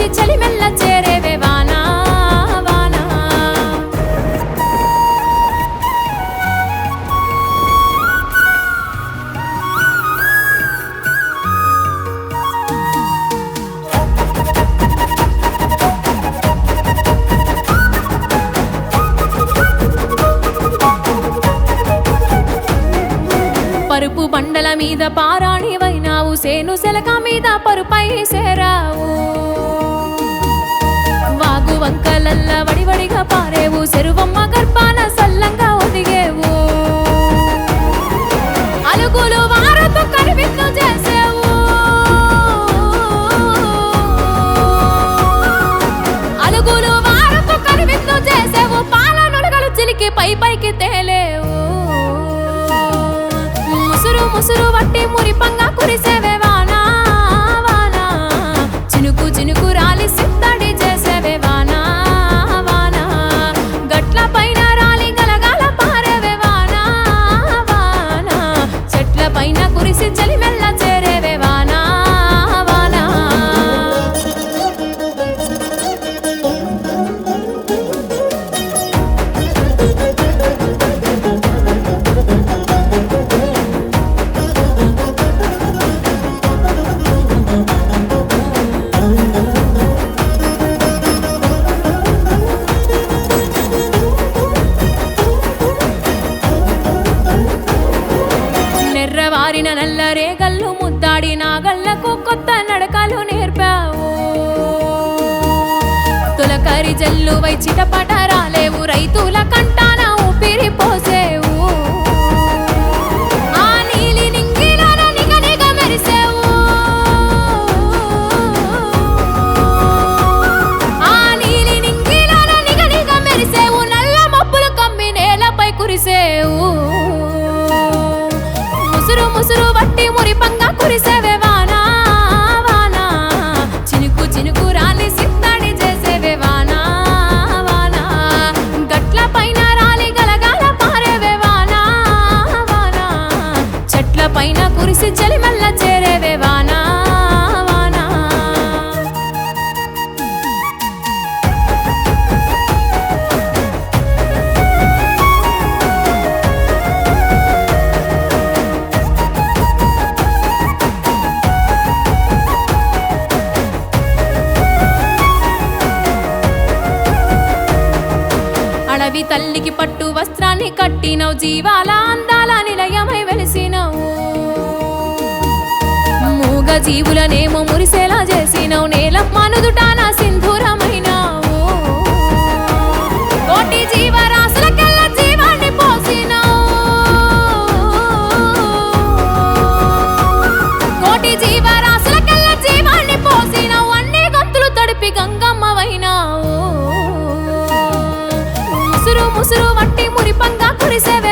చలిమెల్ల చేరేవే వానా వానా పరుపు బండల మీద పారాణివైనావు సేను సెలక మీద పరుపై సేరావు వాగు వంకలల్ల వడివడిగా పారేవు చెరువమ్మ గర్భాన సల్లంగా ఒదిగేవు అలుగులు వారతో కనివిందు చేసేవు అలుగులు వారతో కనివిందు చేసేవు పాల నుడగలు చిలికి పై పైకి తేలేవు ముసురు ముసురు వట్టి మురిపంగా కురిసేవే వానా వానా చినుకు చినుకు రాలి సిద్ధడి చేసేవే వానా వానా గట్ల పైన రాలి గలగాల పారేవే వానా వానా చెట్ల పైన కురిసి చలి మెల్ల చేరేవే వానా వానా నెర్రవారిన నల్ల రేగల్లు ముద్దాడి నాగళ్లకు కొత్త నడకలు నేర్పావు తొలకరి జల్లు వై చిటపట రాలేవు రైతుల కంటాన ఊపిరి పోసేవు ఆ నీలి నింగిలోన నిగ నిగ మెరిసేవు ఆ నీలి నింగిలోన నిగ నిగ మెరిసేవు నల్ల మబ్బులు కమ్మి నేలపై కురిసేవు ముసురు ముసురు వట్టి మురిపంగా కురిసేవే వానా వానా చినుకు చినుకు రాలి సిద్ధడి చేసేవే వానా వానా గట్ల పైన రాలి గలగాల పారేవే వానా వానా చెట్ల పైన కురిసి చలిమల్ల చేరేవే వానా వానా అడవి తల్లికి పట్టు వస్త్రాన్ని కట్టినవు జీవాల అందాల నిలయమై వెలిసినవు మూగ జీవులనేమో మురిసేలా చేసినవు నేలమ్మ నుదుటాన సింధూరమైనావు కోటి జీవరాశులకెల్లా జీవాన్ని పోసినావు కోటి జీవరాశులకెల్లా జీవాన్ని పోసినావు అన్ని గంతులు తడిపి గంగమ్మవైనావు ముసురు ముసురు వట్టి మురిపంగా కురిసేవే